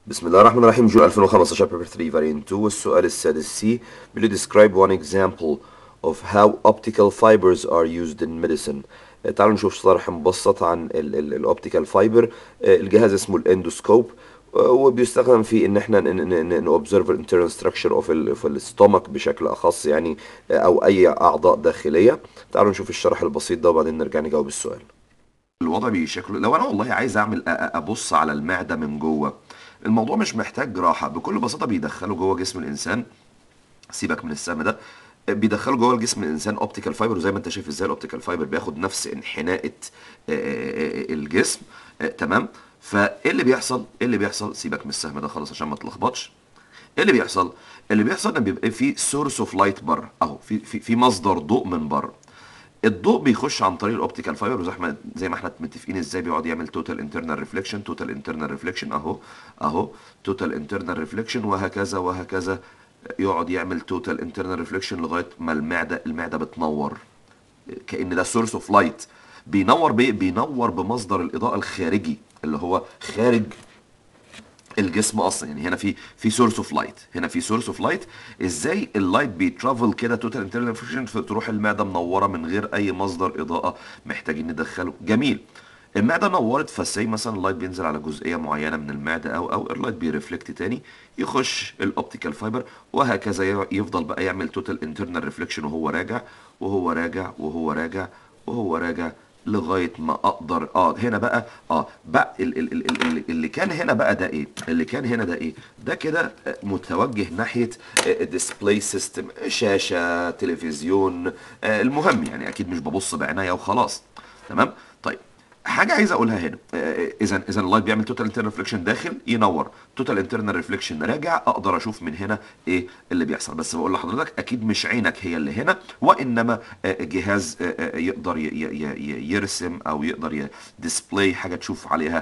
بسم الله الرحمن الرحيم جون 2015 paper 3 variant 2 والسؤال السادس سي بيقول لي describe one example of how optical fibers are used in medicine آه، تعالوا نشوف شرح مبسط عن الاوبتيكال فايبر الجهاز اسمه الاندوسكوب وبيستخدم في ان احنا نوبزرف الانترنال ستراكشر اوف الستومك بشكل اخص يعني آه، او اي اعضاء داخليه تعالوا نشوف الشرح البسيط ده وبعدين نرجع نجاوب السؤال الوضع بشكل لو انا والله عايز اعمل أ- أ- ابص على المعده من جوه الموضوع مش محتاج جراحه بكل بساطه بيدخلوا جوه جسم الانسان سيبك من السهم ده بيدخلوا جوه الجسم الانسان اوبتيكال فايبر وزي ما انت شايف ازاي الاوبتيكال فايبر بياخد نفس انحناءة آه، آه، الجسم آه، تمام فايه اللي بيحصل ايه اللي بيحصل سيبك من السهم ده خالص عشان ما تلخبطش ايه اللي بيحصل اللي بيحصل ان بيبقى في سورس اوف لايت بره اهو في في في مصدر ضوء من بره الضوء بيخش عن طريق الاوبتيكال فايبر وزي ما زي ما احنا متفقين ازاي بيقعد يعمل توتال انترنال ريفليكشن توتال انترنال ريفليكشن اهو اهو توتال انترنال ريفليكشن وهكذا وهكذا يقعد يعمل توتال انترنال ريفليكشن لغايه ما المعده المعده بتنور كأن ده سورس اوف لايت بينور بايه بينور بمصدر الاضاءه الخارجي اللي هو خارج الجسم اصلا يعني هنا في في سورس اوف لايت هنا في سورس اوف لايت ازاي اللايت بيترافل كده توتال انترنال ريفليكشن تروح المعده منوره من غير اي مصدر اضاءه محتاجين ندخله جميل المعده نورت فسي مثلا اللايت بينزل على جزئيه معينه من المعده او او اللايت بيرفلكت تاني يخش الاوبتيكال فايبر وهكذا ي- يفضل بقى يعمل توتال انترنال ريفليكشن وهو راجع وهو راجع وهو راجع وهو راجع لغايه ما اقدر اه هنا بقى اه بقى ال- ال- ال- ال- اللي كان هنا بقى ده ايه اللي كان هنا ده ايه ده كده آه، متوجه ناحيه ديسبلاي سيستم شاشه تلفزيون آه، المهم يعني اكيد مش ببص بعناية وخلاص تمام طيب حاجه عايز اقولها هنا آه، اذا اذا اللايت بيعمل توتال انترنال ريفليكشن داخل ينور توتال انترنال ريفليكشن راجع اقدر اشوف من هنا ايه اللي بيحصل بس بقول لحضرتك اكيد مش عينك هي اللي هنا وانما آه، جهاز آه، آه، يقدر ي- ي- ي- يرسم او يقدر ديسبلاي حاجه تشوف عليها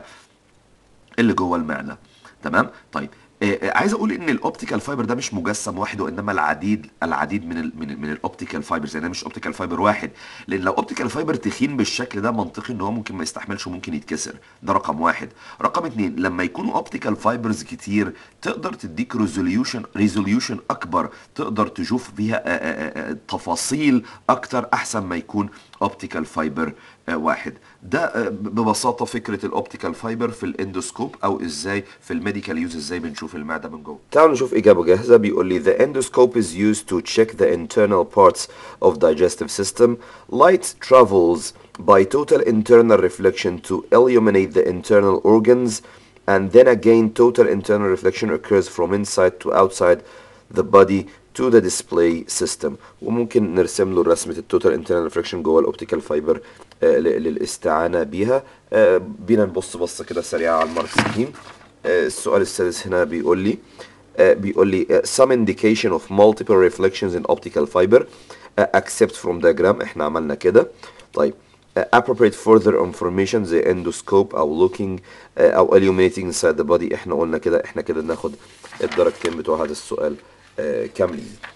اللي جوه المعده تمام طيب آه، آه، عايز اقول ان الاوبتيكال فايبر ده مش مجسم واحد وانما العديد العديد من ال من ال من الاوبتيكال فايبرز يعني ده مش اوبتيكال فايبر واحد لان لو اوبتيكال فايبر تخين بالشكل ده منطقي ان هو ممكن ما يستحملش وممكن يتكسر ده رقم واحد رقم اتنين لما يكونوا اوبتيكال فايبرز كتير تقدر تديك ريزوليوشن ريزوليوشن اكبر تقدر تشوف فيها آه، آه، آه، تفاصيل اكتر احسن ما يكون اوبتيكال فايبر واحد ده آه، ببساطه فكره الاوبتيكال فايبر في الاندوسكوب او ازاي في الميديكال يوز ازاي بنشوف المعده من جوه تعالوا نشوف اجابه جاهزه بيقول لي the endoscope is used to check the internal parts of digestive system light travels by total internal reflection to illuminate the internal organs and then again total internal reflection occurs from inside to outside the body to the display system وممكن نرسم له رسمة التوتال انترنال ريفليكشن جوه الاوبتيكال فايبر للاستعانة بيها آه، بينا نبص بصة كده سريعة على المارك سكيم آه، السؤال السادس هنا بيقول لي آه، بيقول لي آه، some indication of multiple reflections in optical fiber آه، except from diagram احنا عملنا كده طيب آه، appropriate further information زي endoscope او looking آه، او illuminating inside the body احنا قلنا كده احنا كده ناخد الدرجتين بتوع هذا السؤال آه، كاملين